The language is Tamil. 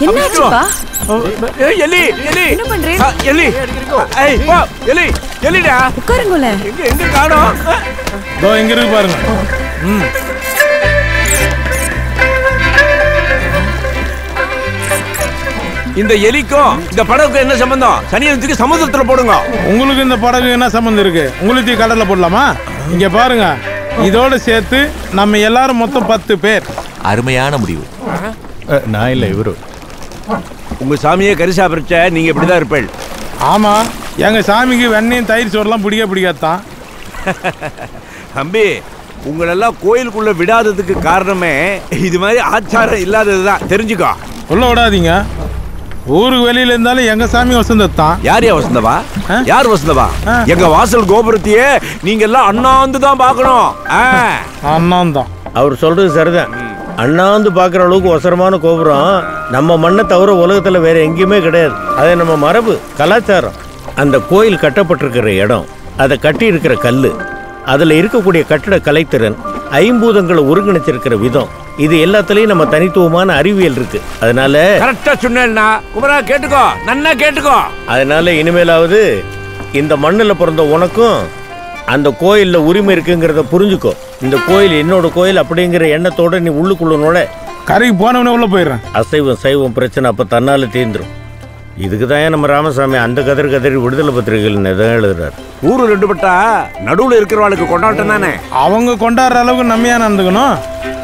என்னாச்சுப்பா ஏய், எலி எலி என்ன பண்றேன்? ஆ, எலி ஏய் போ எலி எலிடா உட்காருங்களேன் எங்க எங்க காணோம் இதோ இங்க இருக்கு பாருங்க ம் இந்த எலிக்கும் இந்த படகுக்கும் என்ன சம்பந்தம் சனியத்துக்கு சமுத்திரத்துல போடுங்க உங்களுக்கு இந்த படகு என்ன சம்மந்தம் இருக்கு உங்களுக்கு கடல்ல போடலாமா இங்க பாருங்க இதோட சேர்த்து நம்ம எல்லாரும் மொத்தம் பத்து பேர் அருமையான முடிவு நான் இல்லை இவரு உங்க சாமியே கரிசா பிரிச்ச நீங்க இப்படிதான் இருப்பேள் ஆமா எங்க சாமிக்கு வெண்ணையும் தயிர் சோறுலாம் பிடிக்க பிடிக்காதான் தம்பி உங்களெல்லாம் கோயிலுக்குள்ள விடாததுக்கு காரணமே இது மாதிரி ஆச்சாரம் இல்லாததுதான் தெரிஞ்சுக்கோ உள்ள விடாதீங்க ஊருக்கு வெளியில இருந்தாலும் எங்க சாமி வசந்தத்தான் யார் யா வசந்தவா ஆ? யார் வசந்தவா ஆ. எங்க வாசல் கோபுரத்தையே நீங்க எல்லாம் அண்ணாந்து தான் பார்க்கணும் ஆ. அண்ணன் தான் அவர் சொல்றது சரிதான் அண்ணாந்து பார்க்குற அளவுக்கு ஒசரமான கோபுரம் நம்ம மண்ணை தவிர உலகத்தில் வேற எங்கேயுமே கிடையாது அது நம்ம மரபு கலாச்சாரம் அந்த கோயில் கட்டப்பட்டிருக்கிற இடம் அதை கட்டி இருக்கிற கல் அதில் இருக்கக்கூடிய கட்டிட கலைத்திறன் ஐம்பூதங்களை ஒருங்கிணைச்சிருக்கிற விதம் இது எல்லாத்துலேயும் நம்ம தனித்துவமான அறிவியல் இருக்கு அதனால கரெக்டா சொன்னேன்னா குமரா கேட்டுக்கோ நன்னா கேட்டுக்கோ அதனால இனிமேலாவது இந்த மண்ணில் பிறந்த உனக்கும் அந்த கோயிலில் உரிமை இருக்குங்கிறத புரிஞ்சுக்கோ இந்த கோயில் என்னோட கோயில் அப்படிங்கிற எண்ணத்தோட நீ உள்ளுக்குள்ள நுழ கரைக்கு போனவனே உள்ள போயிடுறேன் அசைவம் சைவம் பிரச்சனை அப்போ தன்னால தீர்ந்துரும் இதுக்கு தான் நம்ம ராமசாமி அந்த கதிர் கதிரி விடுதலை பத்திரிகைகள் எதாவது எழுதுறாரு ஊரு ரெண்டு பட்டா நடுவுல இருக்கிறவாளுக்கு கொண்டாட்டம் தானே அவங்க கொண்டாடுற அளவுக்கு நம்ம ஏன் நடந்துக்கணும்